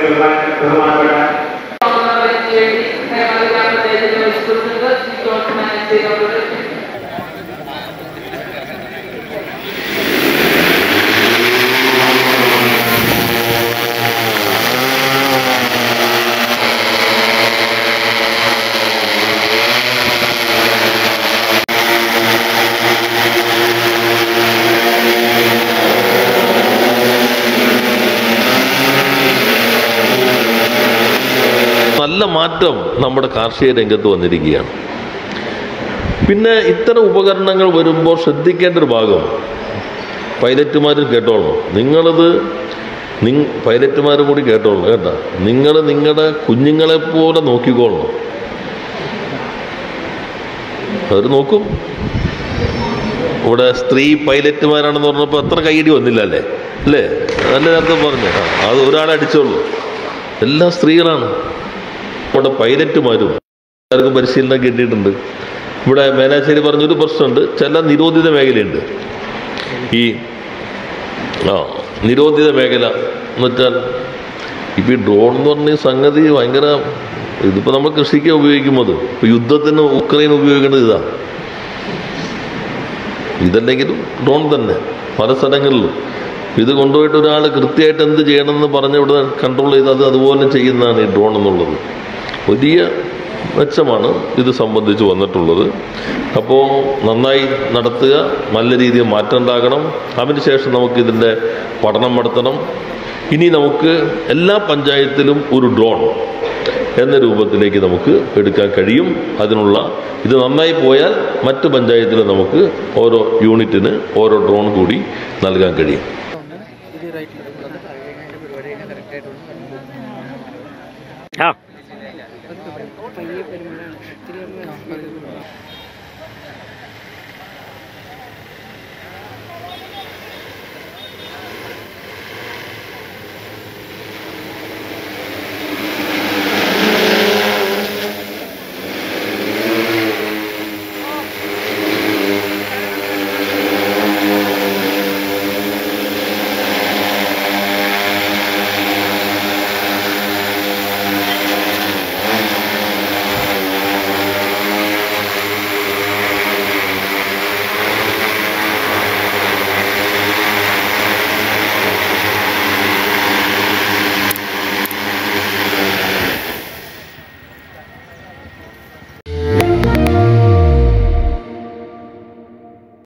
ബഹുമാന- ബഹുമാനപ്പെട്ട നല്ല മാറ്റം നമ്മുടെ കാർഷിക രംഗത്ത് വന്നിരിക്കുകയാണ് പിന്നെ ഇത്തരം ഉപകരണങ്ങൾ വരുമ്പോൾ ശ്രദ്ധിക്കേണ്ട ഒരു ഭാഗം പൈലറ്റുമാർ കേട്ടോളണം നിങ്ങളത് നിങ് പൈലറ്റുമാർ കൂടി കേട്ടോളണം കേട്ടാ നിങ്ങൾ നിങ്ങളുടെ കുഞ്ഞുങ്ങളെ പോലെ നോക്കിക്കോളണം അവർ നോക്കും ഇവിടെ സ്ത്രീ പൈലറ്റുമാരാണെന്ന് പറഞ്ഞപ്പോൾ അത്ര കൈയടി വന്നില്ല അല്ലേ അല്ലേ നല്ല നേരത്തെ പറഞ്ഞു ആ, അത് ഒരാളെ അടിച്ചോളൂ എല്ലാം സ്ത്രീകളാണ് നമ്മുടെ പൈലറ്റുമാരും എല്ലാവർക്കും പരിശീലനം കിട്ടിയിട്ടുണ്ട് ഇവിടെ മേനാശ്ശേരി പറഞ്ഞൊരു പ്രശ്നമുണ്ട് ചില നിരോധിത മേഖലയുണ്ട് ഈ ആ നിരോധിത മേഖല എന്ന് വെച്ചാൽ ഇപ്പം ഈ ഡ്രോൺ എന്ന് പറഞ്ഞ ഈ സംഗതി ഭയങ്കര ഇതിപ്പോൾ നമ്മൾ കൃഷിക്ക് ഉപയോഗിക്കുന്നത് ഇപ്പോൾ യുദ്ധത്തിന് ഉക്രൈൻ ഉപയോഗിക്കേണ്ടത് ഇതാ ഇതല്ലെങ്കിലും ഡ്രോൺ തന്നെ പല സ്ഥലങ്ങളിലും ഇത് കൊണ്ടുപോയിട്ട് ഒരാൾ കൃത്യമായിട്ട് എന്ത് ചെയ്യണമെന്ന് പറഞ്ഞ് ഇവിടെ കൺട്രോൾ ചെയ്ത് അത് അതുപോലെ ചെയ്യുന്നതാണ് ഈ ഡ്രോൺ എന്നുള്ളത് വലിയ മെച്ചമാണ് ഇത് സംബന്ധിച്ച് വന്നിട്ടുള്ളത് അപ്പോൾ നന്നായി നടത്തുക നല്ല രീതിയിൽ മാറ്റം ഉണ്ടാകണം അതിനുശേഷം നമുക്ക് ഇതിൻ്റെ പഠനം നടത്തണം ഇനി നമുക്ക് എല്ലാ പഞ്ചായത്തിലും ഒരു ഡ്രോൺ എന്ന രൂപത്തിലേക്ക് നമുക്ക് എടുക്കാൻ കഴിയും അതിനുള്ള ഇത് നന്നായി പോയാൽ മറ്റ് പഞ്ചായത്തിൽ നമുക്ക് ഓരോ യൂണിറ്റിന് ഓരോ ഡ്രോൺ കൂടി നൽകാൻ കഴിയും ఇది రైట్